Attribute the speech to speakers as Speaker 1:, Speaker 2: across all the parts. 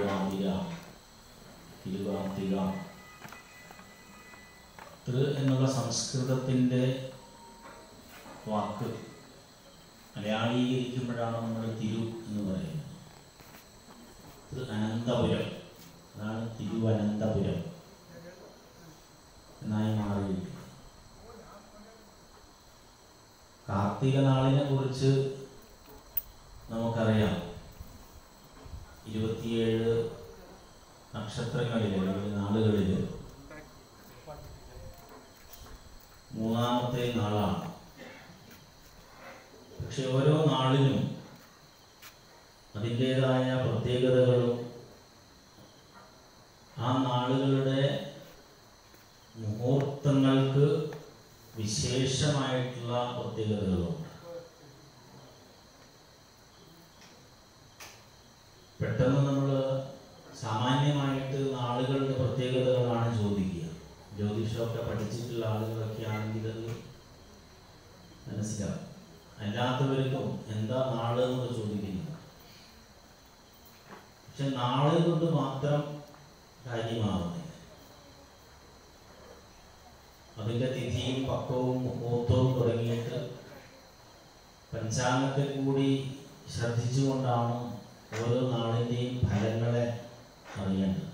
Speaker 1: തിരുവാതിര തിരുവാതിര തൃ എന്നുള്ള സംസ്കൃതത്തിൻ്റെ വാക്ക് മലയാളീകരിക്കുമ്പോഴാണ് നമ്മൾ തിരു എന്ന് പറയുന്നത് തൃ അനന്തപുരം അതാണ് തിരുവനന്തപുരം എന്നായി മാറിയിരിക്കുന്നത് കാർത്തിക നാളിനെ കുറിച്ച് നമുക്കറിയാം ഇരുപത്തിയേഴ് നക്ഷത്രങ്ങളിൽ അല്ലെങ്കിൽ നാളുകളിൽ മൂന്നാമത്തെ നാളാണ് പക്ഷെ ഓരോ നാളിനും അതിൻ്റെതായ പ്രത്യേകതകളും ആ നാളുകളുടെ മുഹൂർത്തങ്ങൾക്ക് വിശേഷമായിട്ടുള്ള പ്രത്യേകതകളുണ്ട് പെട്ടെന്ന് നമ്മൾ സാമാന്യമായിട്ട് നാളുകളുടെ പ്രത്യേകതകളാണ് ചോദിക്കുക ജ്യോതിഷമൊക്കെ പഠിച്ചിട്ടുള്ള ആളുകളൊക്കെ ആണെങ്കിൽ അത് മനസ്സിലാവും അല്ലാത്തവർക്കും എന്താ നാള് എന്നൊക്കെ ചോദിക്കുന്നത് പക്ഷെ നാളെ കൊണ്ട് മാത്രം കാര്യമാവുന്നില്ല അതിൻ്റെ തിഥിയും പക്വവും മുഹൂർത്തവും തുടങ്ങിയിട്ട് പഞ്ചാംഗത്തെ കൂടി ശ്രദ്ധിച്ചുകൊണ്ടാണ് ഓരോ നാളിൻ്റെയും ഫലങ്ങളെ അറിയേണ്ടത്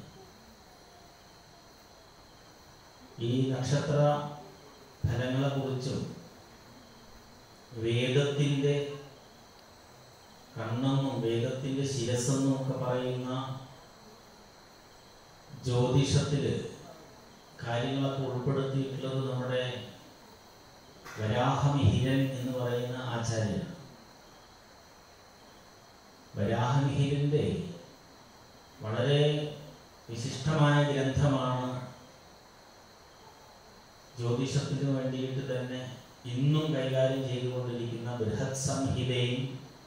Speaker 1: ഈ നക്ഷത്ര ഫലങ്ങളെക്കുറിച്ചും വേദത്തിൻ്റെ കണ്ണെന്നും വേദത്തിൻ്റെ ശിരസെന്നും ഒക്കെ പറയുന്ന ജ്യോതിഷത്തിൽ കാര്യങ്ങളൊക്കെ ഉൾപ്പെടുത്തിയിട്ടുള്ളത് നമ്മുടെ വരാഹമിഹിരൻ എന്ന് പറയുന്ന ആചാര്യനാണ് വരാഹമിഹിരൻ്റെ വളരെ വിശിഷ്ടമായ ഗ്രന്ഥമാണ് ജ്യോതിഷത്തിന് വേണ്ടിയിട്ട് തന്നെ ഇന്നും കൈകാര്യം ചെയ്തുകൊണ്ടിരിക്കുന്ന ബൃഹത് സംഹിതയും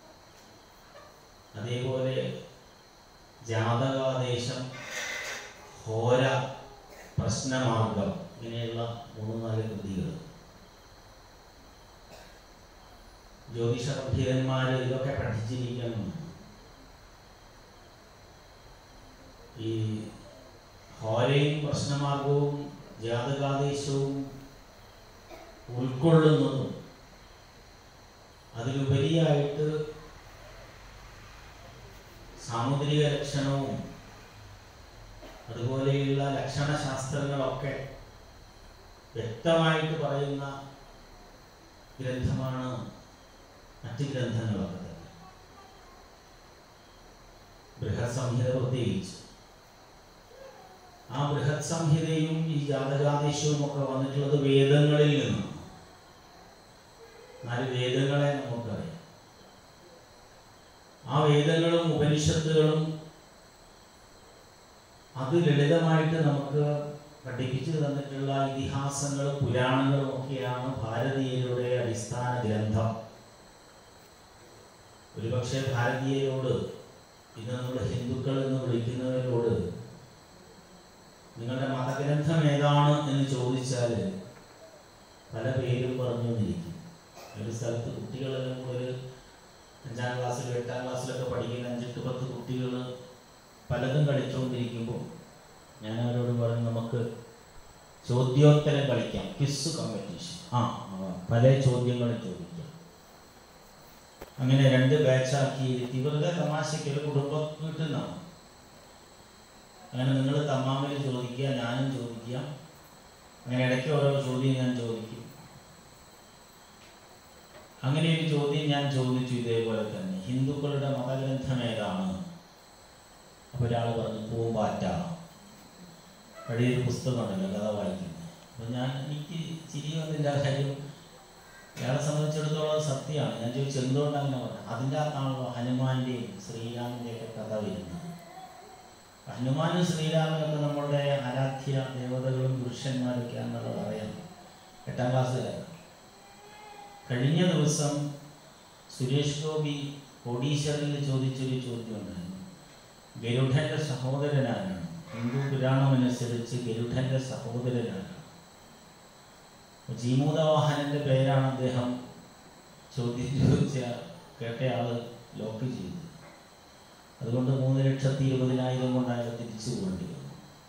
Speaker 1: അതേപോലെ ജാതകാദേശം ഹോര പ്രശ്നമാർഗം ഇങ്ങനെയുള്ള മൂന്ന് നാല് കൃതികൾ ജ്യോതിഷ പണ്ഡിതന്മാർ ഇതൊക്കെ പഠിച്ചിരിക്കണം ഈ ഹോരയും പ്രശ്നമാർഗവും ജാതകാദേശവും ഉൾക്കൊള്ളുന്നതും അതിലുപരിയായിട്ട് സാമുദ്രിക ലക്ഷണവും അതുപോലെയുള്ള ലക്ഷണശാസ്ത്രങ്ങളൊക്കെ വ്യക്തമായിട്ട് പറയുന്ന ഗ്രന്ഥമാണ് മറ്റ് ഗ്രന്ഥങ്ങളൊക്കെ തന്നെ ബൃഹത് സംഹിത പ്രത്യേകിച്ച് ആ ബൃഹത് സംഹിതയും ഈ ജാതകാദേശവും ഒക്കെ വന്നിട്ടുള്ളത് വേദങ്ങളിൽ നിന്നാണ് നാല് വേദങ്ങളെ നമുക്കറിയാം ആ വേദങ്ങളും ഉപനിഷത്തുകളും അത് ലളിതമായിട്ട് നമുക്ക് പഠിപ്പിച്ചു തന്നിട്ടുള്ള ഇതിഹാസങ്ങളും പുരാണങ്ങളും ഒക്കെയാണ് ഭാരതീയരുടെ അടിസ്ഥാന ഗ്രന്ഥം ഒരുപക്ഷെ ഭാരതീയരോട് ഇന്ന് നമ്മൾ ഹിന്ദുക്കൾ എന്ന് വിളിക്കുന്നവരോട് നിങ്ങളുടെ മതഗ്രന്ഥം ഏതാണ് എന്ന് ചോദിച്ചാൽ പല പേരും പറഞ്ഞു വന്നിരിക്കും ഒരു സ്ഥലത്ത് കുട്ടികളെല്ലാം കൂടെ ഒരു അഞ്ചാം ക്ലാസ്സിലും എട്ടാം ക്ലാസ്സിലൊക്കെ പഠിക്കുന്ന അഞ്ചെട്ട് പത്ത് കുട്ടികൾ പലതും കളിച്ചുകൊണ്ടിരിക്കുമ്പോൾ ഞാൻ അവരോട് പറഞ്ഞു നമുക്ക് ചോദ്യോത്തരം കളിക്കാം ക്വിസ് കോമ്പറ്റീഷൻ ആ ആ, പല ചോദ്യങ്ങളും ചോദിക്കാം അങ്ങനെ രണ്ട് ബാച്ചാക്കി ഇരുത്തി വെറുതെ തമാശയ്ക്ക് ഒരു കുടുംബം വീട്ടിൽ നിന്നാണ് അങ്ങനെ നിങ്ങൾ തമ്മാമയിൽ ചോദിക്കുക ഞാനും ചോദിക്കുക അങ്ങനെ ഇടയ്ക്ക് ഓരോ ചോദ്യം ഞാൻ ചോദിക്കും അങ്ങനെ ഒരു ചോദ്യം ഞാൻ ചോദിച്ചു ഇതേപോലെ തന്നെ ഹിന്ദുക്കളുടെ മതഗ്രന്ഥം ഏതാണ് അപ്പോൾ ഒരാൾ പറഞ്ഞു പൂമ്പാറ്റ പഴയൊരു പുസ്തകമുണ്ടല്ലോ കഥ വായിക്കുന്നത് അപ്പോൾ ഞാൻ എനിക്ക് ചിരി വന്നില്ല കാര്യം ഇയാളെ സംബന്ധിച്ചിടത്തോളം അത് സത്യമാണ് ഞാൻ ചോദിച്ചു എന്തുകൊണ്ടാണ് അങ്ങനെ പറഞ്ഞത് അതിൻ്റെ അകത്താണല്ലോ ഹനുമാന്റെയും ശ്രീരാമൻ്റെയും ഒക്കെ കഥ വരുന്നത് ഹനുമാനും ശ്രീരാമനൊക്കെ നമ്മളുടെ ആരാധ്യ ദേവതകളും പുരുഷന്മാരൊക്കെ എന്നുള്ളത് അറിയാം എട്ടാം ക്ലാസ്സുകാരാണ് കഴിഞ്ഞ ദിവസം സുരേഷ് ഗോപി കോടീശ്വറിൽ ചോദിച്ചൊരു ചോദ്യം ഉണ്ടായിരുന്നു ഗരുഡന്റെ സഹോദരനാരാണ് ഹിന്ദു പുരാണമനുസരിച്ച് ഗരുഡന്റെ സഹോദരനാണ് ജീമൂതവാഹനന്റെ പേരാണ് അദ്ദേഹം ചോദ്യം ചോദിച്ച കേട്ടയാള് ലോക്ക് ചെയ്തത് അതുകൊണ്ട് മൂന്ന് ലക്ഷത്തി ഇരുപതിനായിരം കൊണ്ട് അയാൾ തിരിച്ചു പോകേണ്ടി വന്നു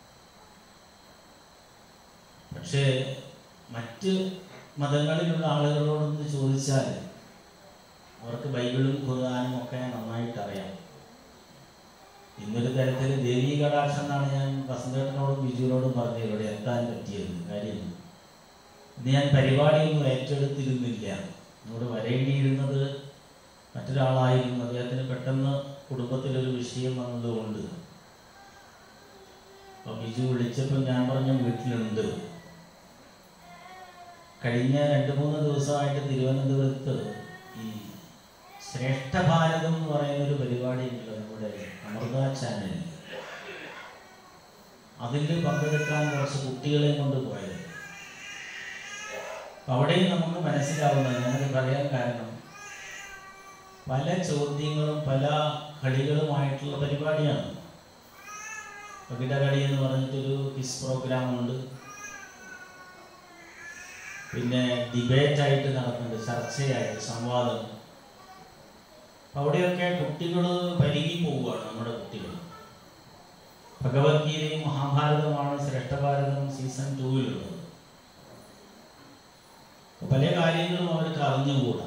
Speaker 1: പക്ഷേ മറ്റ് മതങ്ങളിലുള്ള ആളുകളോടൊന്ന് ചോദിച്ചാൽ അവർക്ക് ബൈബിളും ഖുർആാനും ഒക്കെ നന്നായിട്ട് അറിയാം ഇന്നൊരു തരത്തിൽ ദേവീ കടാക്ഷം എന്നാണ് ഞാൻ വസന്തേട്ടനോടും ബിജുവിനോടും പറഞ്ഞത് ഇവിടെ എത്താൻ പറ്റിയത് കാര്യം ഇന്ന് ഞാൻ പരിപാടിയൊന്നും ഏറ്റെടുത്തിരുന്നില്ല ഇവിടെ വരേണ്ടിയിരുന്നത് മറ്റൊരാളായിരുന്നു അദ്ദേഹത്തിന് പെട്ടെന്ന് കുടുംബത്തിലൊരു വിഷയം വന്നതുകൊണ്ട് അപ്പോൾ ബിജു വിളിച്ചപ്പോൾ ഞാൻ പറഞ്ഞ വീട്ടിലുണ്ട് കഴിഞ്ഞ രണ്ട് മൂന്ന് ദിവസമായിട്ട് തിരുവനന്തപുരത്ത് ഈ ശ്രേഷ്ഠ ഭാരതം എന്ന് പറയുന്ന ഒരു പരിപാടി ഉണ്ടല്ലോ നമ്മുടെ അമൃത ചാനലിൽ അതിൽ പങ്കെടുക്കാൻ കുറച്ച് കുട്ടികളെ കൊണ്ട് പോയത് അവിടെയും നമുക്ക് മനസ്സിലാവുന്നത് ഞാനത് പറയാൻ കാരണം പല ചോദ്യങ്ങളും പല കളികളുമായിട്ടുള്ള പരിപാടിയാണ് പകിടകളി എന്ന് പറഞ്ഞിട്ടൊരു ക്വിസ് പ്രോഗ്രാം ഉണ്ട് പിന്നെ ഡിബേറ്റ് ആയിട്ട് നടക്കുന്നുണ്ട് ചർച്ചയായിട്ട് സംവാദം അവിടെയൊക്കെ കുട്ടികൾ പരികി പോവുകയാണ് നമ്മുടെ കുട്ടികൾ ഭഗവത്ഗീതയും മഹാഭാരതമാണ് ശ്രേഷ്ഠഭാരതം സീസൺ ടൂവിലുള്ളത് അപ്പൊ പല കാര്യങ്ങളും അവർക്ക് അറിഞ്ഞുകൂടാ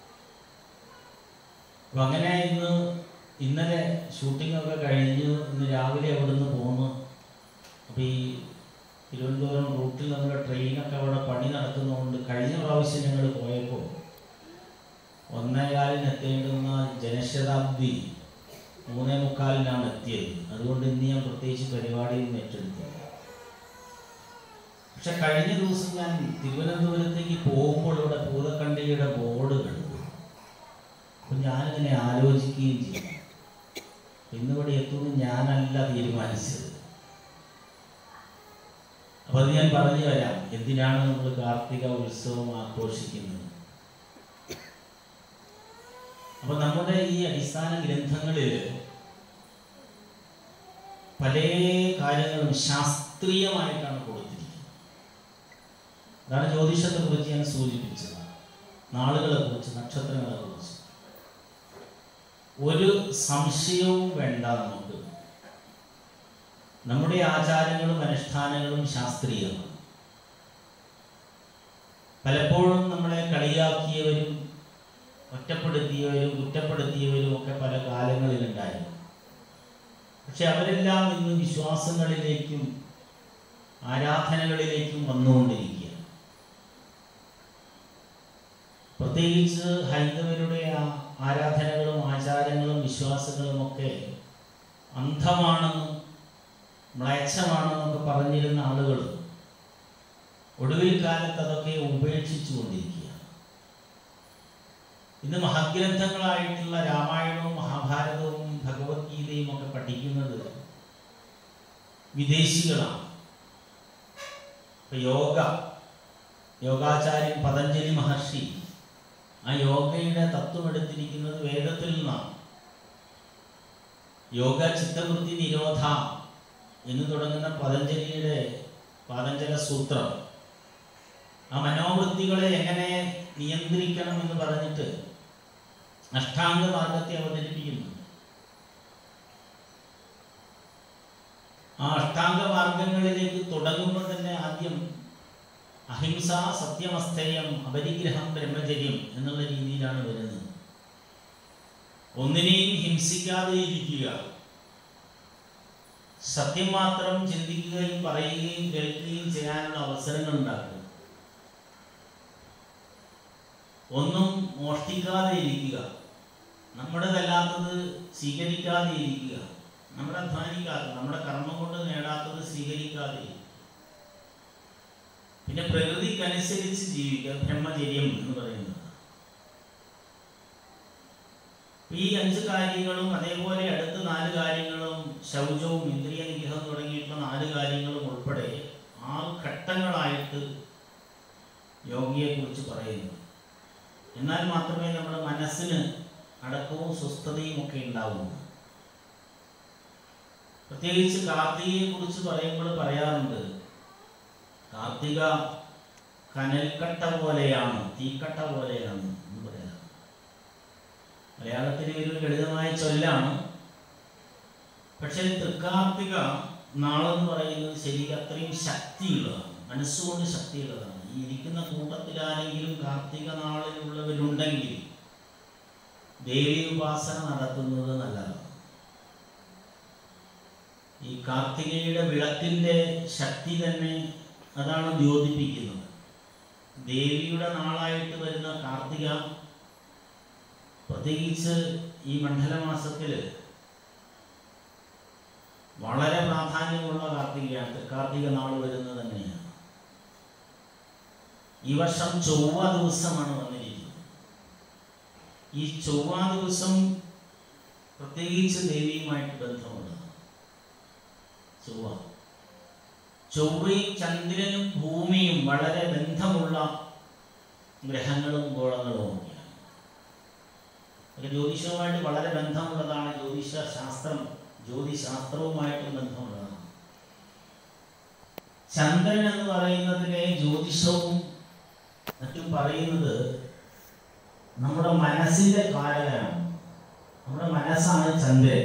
Speaker 1: അപ്പൊ അങ്ങനെ ഇന്ന് ഇന്നലെ ഷൂട്ടിംഗ് ഒക്കെ കഴിഞ്ഞു ഇന്ന് രാവിലെ അവിടുന്ന് പോന്നു അപ്പൊ ഈ തിരുവനന്തപുരം റൂട്ടിൽ നമ്മുടെ ട്രെയിനൊക്കെ അവിടെ പണി നടക്കുന്നതുകൊണ്ട് കഴിഞ്ഞ പ്രാവശ്യം ഞങ്ങൾ പോയപ്പോൾ ഒന്നേകാലിന് എത്തേണ്ടുന്ന ജനശതാബ്ദി മൂന്നേ മുക്കാലിനാണ് എത്തിയത് അതുകൊണ്ട് ഇന്ന് ഞാൻ പ്രത്യേകിച്ച് പരിപാടിയൊന്നും ഏറ്റെടുത്തില്ല പക്ഷെ കഴിഞ്ഞ ദിവസം ഞാൻ തിരുവനന്തപുരത്തേക്ക് പോകുമ്പോൾ ഇവിടെ പൂതക്കണ്ടിയുടെ ബോർഡ് കണ്ടു അപ്പം ഞാനിങ്ങനെ ആലോചിക്കുകയും ചെയ്തു ഇന്നിവിടെ എത്തുമെന്ന് ഞാനല്ല തീരുമാനിച്ചത് അപ്പൊ അത് ഞാൻ പറഞ്ഞു തരാം എന്തിനാണ് നമ്മൾ കാർത്തിക ഉത്സവം ആഘോഷിക്കുന്നത് അപ്പൊ നമ്മുടെ ഈ അടിസ്ഥാന ഗ്രന്ഥങ്ങളിൽ പല കാര്യങ്ങളും ശാസ്ത്രീയമായിട്ടാണ് കൊടുത്തിരിക്കുന്നത് അതാണ് ജ്യോതിഷത്തെ കുറിച്ച് ഞാൻ സൂചിപ്പിച്ചത് നാളുകളെ കുറിച്ച് നക്ഷത്രങ്ങളെ കുറിച്ച് ഒരു സംശയവും വേണ്ട നമുക്ക് നമ്മുടെ ആചാരങ്ങളും അനുഷ്ഠാനങ്ങളും ശാസ്ത്രീയമാണ് പലപ്പോഴും നമ്മളെ കളിയാക്കിയവരും ഒറ്റപ്പെടുത്തിയവരും കുറ്റപ്പെടുത്തിയവരും ഒക്കെ പല കാലങ്ങളിലുണ്ടായിരുന്നു പക്ഷെ അവരെല്ലാം ഇന്ന് വിശ്വാസങ്ങളിലേക്കും ആരാധനകളിലേക്കും വന്നുകൊണ്ടിരിക്കുക പ്രത്യേകിച്ച് ഹൈന്ദവരുടെ ആ ആരാധനകളും ആചാരങ്ങളും വിശ്വാസങ്ങളും ഒക്കെ അന്ധമാണെന്നും മ്ലേച്ഛമാണെന്നൊക്കെ പറഞ്ഞിരുന്ന ആളുകൾ ഒടുവിൽ കാലത്ത് അതൊക്കെ ഉപേക്ഷിച്ചു കൊണ്ടിരിക്കുകയാണ് ഇന്ന് മഹഗ്രന്ഥങ്ങളായിട്ടുള്ള രാമായണവും മഹാഭാരതവും ഭഗവത്ഗീതയും ഒക്കെ പഠിക്കുന്നത് വിദേശികളാണ് ഇപ്പൊ യോഗ യോഗാചാര്യൻ പതഞ്ജലി മഹർഷി ആ യോഗയുടെ തത്വം എടുത്തിരിക്കുന്നത് വേദത്തിൽ നിന്നാണ് യോഗ ചിത്തവൃത്തി നിരോധ എന്ന് തുടങ്ങുന്ന പതഞ്ജലിയുടെ പാതഞ്ജല സൂത്രം ആ മനോവൃത്തികളെ എങ്ങനെ നിയന്ത്രിക്കണം എന്ന് പറഞ്ഞിട്ട് അഷ്ടാംഗ മാർഗത്തെ അവതരിപ്പിക്കുന്നു ആ അഷ്ടാംഗ മാർഗങ്ങളിലേക്ക് തുടങ്ങുമ്പോൾ തന്നെ ആദ്യം അഹിംസ സത്യമസ്ഥേയം അപരിഗ്രഹം ബ്രഹ്മചര്യം എന്നുള്ള രീതിയിലാണ് വരുന്നത് ഒന്നിനെയും ഹിംസിക്കാതെ ഇരിക്കുക സത്യം മാത്രം ചിന്തിക്കുകയും പറയുകയും കേൾക്കുകയും ചെയ്യാനുള്ള അവസരങ്ങൾ ഉണ്ടാക്കുക ഒന്നും മോഷ്ടിക്കാതെ ഇരിക്കുക നമ്മുടേതല്ലാത്തത് സ്വീകരിക്കാതെ ഇരിക്കുക നമ്മുടെ അധ്വാനിക്കാതെ നമ്മുടെ കർമ്മം കൊണ്ട് നേടാത്തത് സ്വീകരിക്കാതെ ഇരിക്കുക. പിന്നെ പ്രകൃതിക്കനുസരിച്ച് ജീവിക്കുക ബ്രഹ്മചര്യം എന്ന് പറയുന്നത് ഈ അഞ്ച് കാര്യങ്ങളും അതേപോലെ അടുത്ത നാല് കാര്യങ്ങളും ശൗചവും ഇന്ദ്രിയ നിഗ്രഹം തുടങ്ങിയിട്ടുള്ള നാല് കാര്യങ്ങളും ഉൾപ്പെടെ ആറ് ഘട്ടങ്ങളായിട്ട് യോഗിയെ കുറിച്ച് പറയുന്നു എന്നാൽ മാത്രമേ നമ്മുടെ മനസ്സിന് അടക്കവും സ്വസ്ഥതയും ഒക്കെ ഉണ്ടാവൂ പ്രത്യേകിച്ച് കാർത്തികയെ കുറിച്ച് പറയുമ്പോൾ പറയാറുണ്ട് കാർത്തിക കനൽക്കട്ട പോലെയാണ് തീക്കട്ട പോലെയാണ് എന്ന് പറയാം മലയാളത്തിൽ ഒരു ലളിതമായ ചൊല്ലാണ് പക്ഷേ തൃക്കാർത്തിക നാളെന്ന് പറയുന്നത് ശരിക്കും അത്രയും ശക്തിയുള്ളതാണ് മനസ്സുകൊണ്ട് ശക്തിയുള്ളതാണ് ഈ ഇരിക്കുന്ന കൂട്ടത്തിൽ ആരെങ്കിലും കാർത്തിക നാളിലുള്ളവരുണ്ടെങ്കിൽ ദേവി ഉപാസന നടത്തുന്നത് നല്ലതാണ് ഈ കാർത്തികയുടെ വിളക്കിൻ്റെ ശക്തി തന്നെ അതാണ് ദ്യോതിപ്പിക്കുന്നത് ദേവിയുടെ നാളായിട്ട് വരുന്ന കാർത്തിക പ്രത്യേകിച്ച് ഈ മണ്ഡലമാസത്തിൽ വളരെ പ്രാധാന്യമുള്ള കാർത്തികയാണ് കാർത്തിക നാൾ വരുന്നത് തന്നെയാണ് ഈ വർഷം ചൊവ്വ ദിവസമാണ് വന്നിരിക്കുന്നത് ഈ ചൊവ്വ ദിവസം പ്രത്യേകിച്ച് ദേവിയുമായിട്ട് ബന്ധമുള്ളതാണ് ചൊവ്വ ചൊവ്വയും ചന്ദ്രനും ഭൂമിയും വളരെ ബന്ധമുള്ള ഗ്രഹങ്ങളും ഗോളങ്ങളും ഒക്കെയാണ് അത് ജ്യോതിഷവുമായിട്ട് വളരെ ബന്ധമുള്ളതാണ് ജ്യോതിഷ ശാസ്ത്രം ജ്യോതിശാസ്ത്രവുമായിട്ട് ബന്ധമുള്ളതാണ് ചന്ദ്രൻ എന്ന് പറയുന്നതിനെ ജ്യോതിഷവും മറ്റും പറയുന്നത് നമ്മുടെ മനസ്സിന്റെ കാരകനാണ് നമ്മുടെ മനസ്സാണ് ചന്ദ്രൻ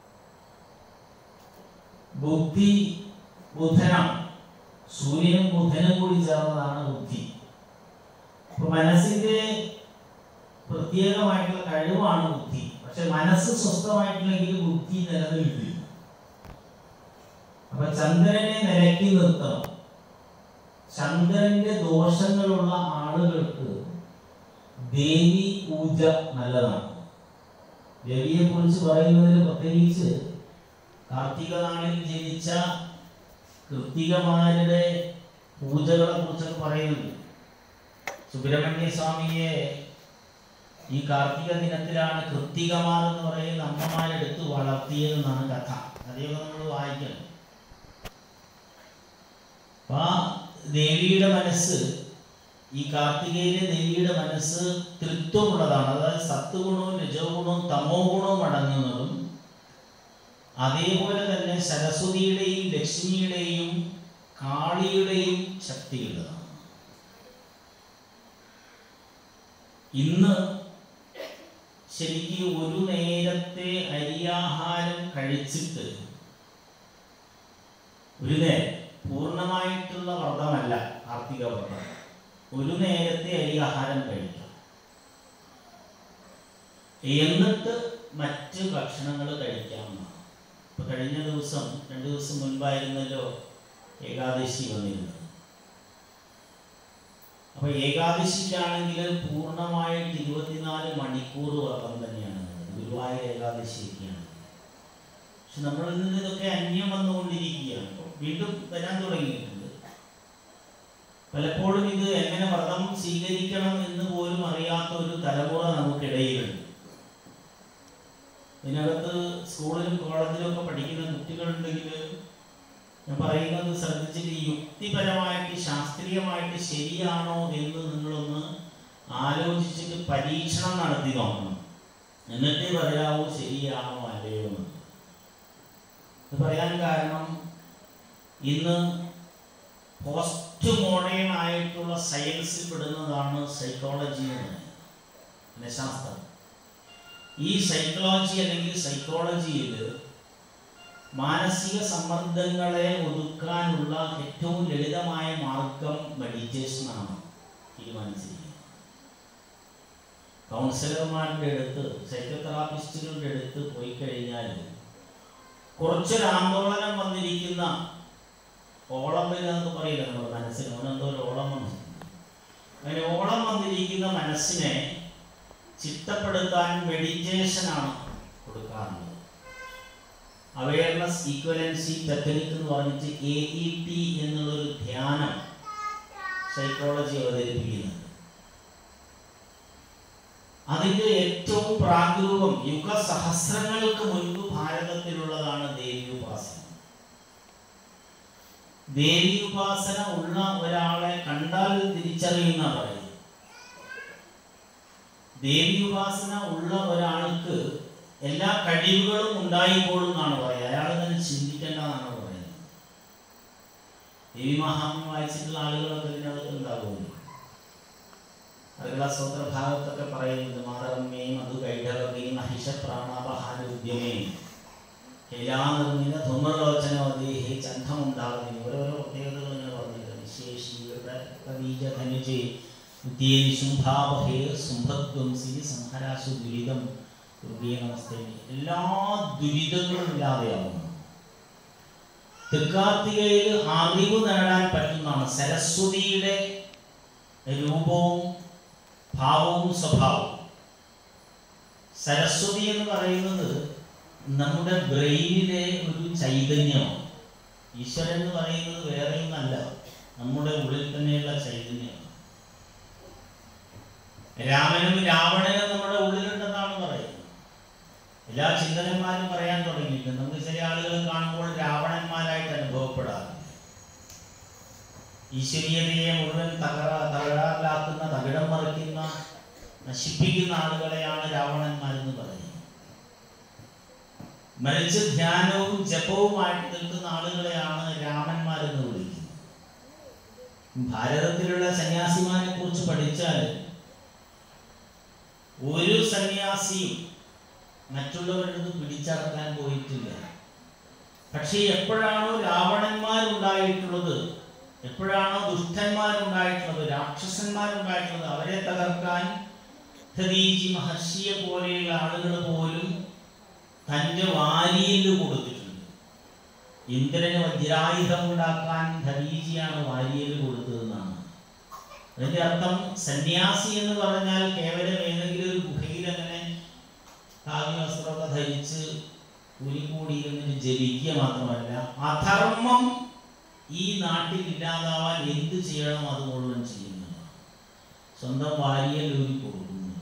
Speaker 1: ബുദ്ധി ബുധനാണ് സൂര്യനും ബുധനും കൂടി ചേർന്നതാണ് ബുദ്ധി അപ്പൊ മനസ്സിന്റെ പ്രത്യേകമായിട്ടുള്ള കഴിവാണ് ബുദ്ധി പക്ഷെ മനസ്സ് സ്വസ്ഥമായിട്ടില്ലെങ്കിൽ ബുദ്ധി നിലനിൽക്കില്ല അപ്പൊ ചന്ദ്രനെ നിലക്കി നിർത്തണം ചന്ദ്രന്റെ ദോഷങ്ങളുള്ള ആളുകൾക്ക് ദേവി പൂജ നല്ലതാണ് ദേവിയെ കുറിച്ച് പറയുന്നതിൽ പ്രത്യേകിച്ച് കാർത്തിക നാളിൽ ജനിച്ച കൃത്തികമാരുടെ പൂജകളെ കുറിച്ചൊക്കെ പറയുന്നുണ്ട് സുബ്രഹ്മണ്യ സ്വാമിയെ ഈ കാർത്തിക ദിനത്തിലാണ് കൃത്തികമാർ എന്ന് പറയുന്ന അമ്മമാരെടുത്ത് വളർത്തിയതെന്നാണ് കഥ അതേപോലെ നമ്മൾ വായിക്കണം അപ്പൊ ആ ദേവിയുടെ മനസ്സ് ഈ കാർത്തികയിലെ ദേവിയുടെ മനസ്സ് തൃത്വമുള്ളതാണ് അതായത് സത്വഗുണവും രജോ ഗുണവും തമോ ഗുണവും അടങ്ങുന്നതും അതേപോലെ തന്നെ സരസ്വതിയുടെയും ലക്ഷ്മിയുടെയും കാളിയുടെയും ശക്തിയുള്ളതാണ് ഇന്ന് ശരിക്കും ഒരു നേരത്തെ അരിയാഹാരം കഴിച്ചിട്ട് ഒരു നേരം പൂർണ്ണമായിട്ടുള്ള വ്രതമല്ല കാർത്തിക വ്രതം ഒരു നേരത്തെ അരിയാഹാരം കഴിക്കാം എന്നിട്ട് മറ്റ് ഭക്ഷണങ്ങൾ കഴിക്കാമെന്നാണ് ഇപ്പൊ കഴിഞ്ഞ ദിവസം രണ്ടു ദിവസം മുൻപായിരുന്നല്ലോ ഏകാദശി വന്നിരുന്നത് അപ്പൊ ഏകാദശിക്കാണെങ്കിൽ പൂർണ്ണമായിട്ട് ഇരുപത്തിനാല് മണിക്കൂർ വ്രതം തന്നെയാണ് ഉള്ളത്. ഗുരുവായൂർ ഏകാദശിയൊക്കെയാണ് പക്ഷെ നമ്മളിൽ നിന്ന് ഇതൊക്കെ അന്യം വന്നുകൊണ്ടിരിക്കുകയാണ് ഇപ്പൊ വീണ്ടും വരാൻ തുടങ്ങിയിട്ടുണ്ട് പലപ്പോഴും ഇത് എങ്ങനെ വ്രതം സ്വീകരിക്കണം എന്ന് പോലും അറിയാത്ത ഒരു തലമുറ നമുക്കിടയിലുണ്ട് ഇതിനകത്ത് സ്കൂളിലും കോളേജിലും ഒക്കെ പഠിക്കുന്ന കുട്ടികളുണ്ടെങ്കിൽ ഞാൻ പറയുന്നത് ശ്രദ്ധിച്ചിട്ട് യുക്തിപരമായിട്ട് ശാസ്ത്രീയമായിട്ട് ശരിയാണോ എന്ന് നിങ്ങളൊന്ന് ആലോചിച്ചിട്ട് പരീക്ഷണം നടത്തി നോക്കണം എന്നിട്ടേ പറയാവൂ ശരിയാണോ അല്ലയോ എന്ന് ഇത് പറയാൻ കാരണം ഇന്ന് പോസ്റ്റ് മോഡേൺ ആയിട്ടുള്ള സയൻസിൽ പെടുന്നതാണ് സൈക്കോളജി എന്ന് പറയുന്നത് മനഃശാസ്ത്രം ഈ സൈക്കോളജി അല്ലെങ്കിൽ സൈക്കോളജിയിൽ മാനസിക സമ്മർദ്ദങ്ങളെ ഒതുക്കാനുള്ള ഏറ്റവും ലളിതമായ മാർഗം മെഡിറ്റേഷനാണ് തീരുമാനിച്ചിരിക്കുന്നത് കൗൺസിലർമാരുടെ അടുത്ത് സൈക്കോതെറാപ്പിസ്റ്റുകളുടെ അടുത്ത് പോയി കഴിഞ്ഞാൽ കുറച്ചൊരു ആന്തോളനം വന്നിരിക്കുന്ന ഓളം വരിക എന്നൊക്കെ പറയില്ല നമ്മുടെ മനസ്സിന് അവനെന്തോ ഒരു ഓളം വന്നു അങ്ങനെ ഓളം വന്നിരിക്കുന്ന മനസ്സിനെ ചിട്ടപ്പെടുത്താൻ മെഡിറ്റേഷനാണ് കൊടുക്കാറുള്ളത് അവയർനെസ് ഈക്വലൻസി ടെക്നിക് എന്ന് പറഞ്ഞിട്ട് എ ഇ ടി എന്നുള്ളൊരു ധ്യാനം സൈക്കോളജി അവതരിപ്പിക്കുന്നുണ്ട് അതിന്റെ ഏറ്റവും പ്രാഗ്രൂപം യുഗസഹസ്രങ്ങൾക്ക് മുൻപ് ഭാരതത്തിലുള്ളതാണ് ദേവി ഉപാസന ദേവി ഉപാസന ഉള്ള ഒരാളെ കണ്ടാൽ തിരിച്ചറിയുന്ന പറയുന്നത് ദേവി ഉപാസന ഉള്ള ഒരാൾക്ക് എല്ലാ കഴിവുകളും ഉണ്ടായിക്കോളും എന്നാണ് പറയുക അയാൾ തന്നെ ചിന്തിക്കേണ്ടതാണ് പറയുന്നത് ദേവി മഹാത്മ്യം വായിച്ചിട്ടുള്ള ആളുകളൊക്കെ ഇതിനകത്ത് ഉണ്ടാകുമല്ലോ അതുള്ള സ്വത്ര ഭാഗത്തൊക്കെ പറയുന്നത് മാതരമ്മയും അത് കൈഠവകയും മഹിഷ പ്രാണാപഹാര ഉദ്യമേ ഹേലാനിർമ്മിത ധൂമലോചനവദേഹി ചന്ധമുണ്ടാകുന്നില്ല ഓരോരോ പ്രത്യേകതകൾ ഇങ്ങനെ പറഞ്ഞിട്ടുണ്ട് വിശേഷീകൃത കവീജ ധനുജെ ഉദ്യേനി ശുംഭാവഹേ ശുംഭധ്വംസി സംഹരാശു ദുരിതം ദുർഗേ നമസ്തേ എല്ലാ ദുരിതങ്ങളും ഇല്ലാതെയാവുന്നു തൃക്കാർത്തികയിൽ അറിവ് നേടാൻ പറ്റുന്നതാണ് സരസ്വതിയുടെ രൂപവും ഭാവവും സ്വഭാവവും സരസ്വതി എന്ന് പറയുന്നത് നമ്മുടെ ബ്രെയിനിലെ ഒരു ചൈതന്യമാണ് ഈശ്വരൻ എന്ന് പറയുന്നത് വേറെയൊന്നല്ല നമ്മുടെ ഉള്ളിൽ തന്നെയുള്ള ചൈതന്യമാണ് രാമനും രാവണനും നമ്മുടെ ഉള്ളിലുണ്ടെന്നാണ് പറയുന്നത് എല്ലാ ചിന്തകന്മാരും പറയാൻ തുടങ്ങിയിട്ടുണ്ട് നമുക്ക് ചില ആളുകൾ കാണുമ്പോൾ രാവണന്മാരായിട്ട് അനുഭവപ്പെടാറുണ്ട് ഈശ്വരീയതയെ മുഴുവൻ തകരാ തകരാറിലാക്കുന്ന തകിടം മറിക്കുന്ന നശിപ്പിക്കുന്ന ആളുകളെയാണ് രാവണന്മാരെന്ന് പറയുന്നത് മറിച്ച് ധ്യാനവും ജപവുമായിട്ട് നിൽക്കുന്ന ആളുകളെയാണ് രാമന്മാരെന്ന് വിളിക്കുന്നത് ഭാരതത്തിലുള്ള സന്യാസിമാരെ കുറിച്ച് പഠിച്ചാൽ ഒരു സന്യാസിയും മറ്റുള്ളവരുടെ പിടിച്ചടക്കാൻ പോയിട്ടില്ല പക്ഷേ എപ്പോഴാണോ രാവണന്മാരുണ്ടായിട്ടുള്ളത് എപ്പോഴാണോ ദുഷ്ടന്മാരുണ്ടായിട്ടുള്ളത് രാക്ഷസന്മാരുണ്ടായിട്ടുള്ളത് അവരെ തകർക്കാൻ ഖദീജി മഹർഷിയെ പോലെയുള്ള ആളുകൾ പോലും തൻ്റെ വാരിയിൽ കൊടുത്തിട്ടുണ്ട് ഇന്ദ്രന് വജ്രായുധം ഉണ്ടാക്കാൻ ഖദീജിയാണ് വാരിയിൽ കൊടുത്തതെന്നാണ് അതിന്റെ അർത്ഥം സന്യാസി എന്ന് പറഞ്ഞാൽ കേവലം ഏതെങ്കിലും ഒരു ഗുഹയിൽ അങ്ങനെ കാവ്യവസ്ത്രമൊക്കെ ധരിച്ച് കൂലിക്കൂടിയിരുന്നിട്ട് ജപിക്കുക മാത്രമല്ല അധർമ്മം ഈ നാട്ടിൽ ഇല്ലാതാവാൻ എന്ത് ചെയ്യണം അത് മുഴുവൻ ചെയ്യുന്നതാണ് സ്വന്തം വാരിയൽ ഊരി കൊടുക്കുന്നതാണ്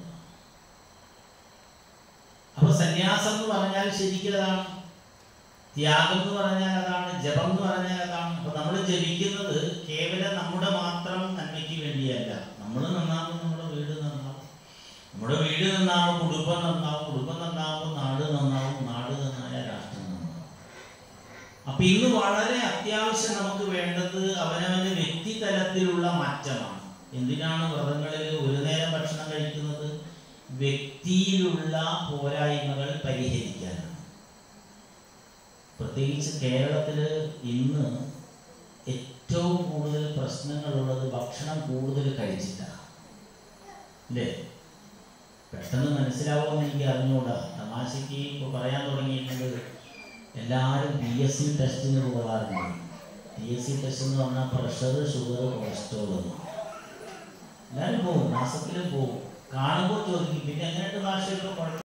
Speaker 1: അപ്പൊ സന്യാസം എന്ന് പറഞ്ഞാൽ ശരിക്കും അതാണ് ത്യാഗം എന്ന് പറഞ്ഞാൽ അതാണ് ജപം എന്ന് പറഞ്ഞാൽ അതാണ് അപ്പൊ നമ്മൾ ജപിക്കുന്നത് കേവലം നമ്മുടെ മാത്രം നന്മയ്ക്ക് വേണ്ടിയല്ല നമ്മൾ നന്നാവും നമ്മുടെ വീട് നന്നാവും നമ്മുടെ വീട് നന്നാവും കുടുംബം നന്നാവും കുടുംബം നന്നാവും നാട് നന്നാവും നാട് നന്നായ രാഷ്ട്രം നന്നാവും അപ്പൊ ഇന്ന് വളരെ അത്യാവശ്യം നമുക്ക് വേണ്ടത് അവനവന്റെ വ്യക്തിതലത്തിലുള്ള മാറ്റമാണ് എന്തിനാണ് വ്രതങ്ങളിൽ ഒരു നേരം ഭക്ഷണം കഴിക്കുന്നത് വ്യക്തിയിലുള്ള പോരായ്മകൾ പരിഹരിക്കാനാണ് പ്രത്യേകിച്ച് കേരളത്തിൽ ഇന്ന് ഏറ്റവും കൂടുതൽ പ്രശ്നങ്ങളുള്ളത് ഭക്ഷണം കൂടുതൽ കഴിച്ചിട്ടാണ് അല്ലേ പെട്ടെന്ന് മനസ്സിലാവുമെന്ന് എനിക്ക് അറിഞ്ഞുകൂടാ തമാശയ്ക്ക് ഇപ്പോൾ പറയാൻ തുടങ്ങിയിട്ടുണ്ട് എല്ലാവരും പി എസ് സി ടെസ്റ്റിന് പോകാറുണ്ട് പി എസ് സി ടെസ്റ്റ് എന്ന് പറഞ്ഞാൽ പ്രഷർ ഷുഗർ കൊളസ്ട്രോൾ എന്ന് എല്ലാവരും പോകും മാസത്തിലും പോകും കാണുമ്പോൾ ചോദിക്കും പിന്നെ എങ്ങനെയുണ്ട് ഭാഷയൊക്കെ കുഴപ്പം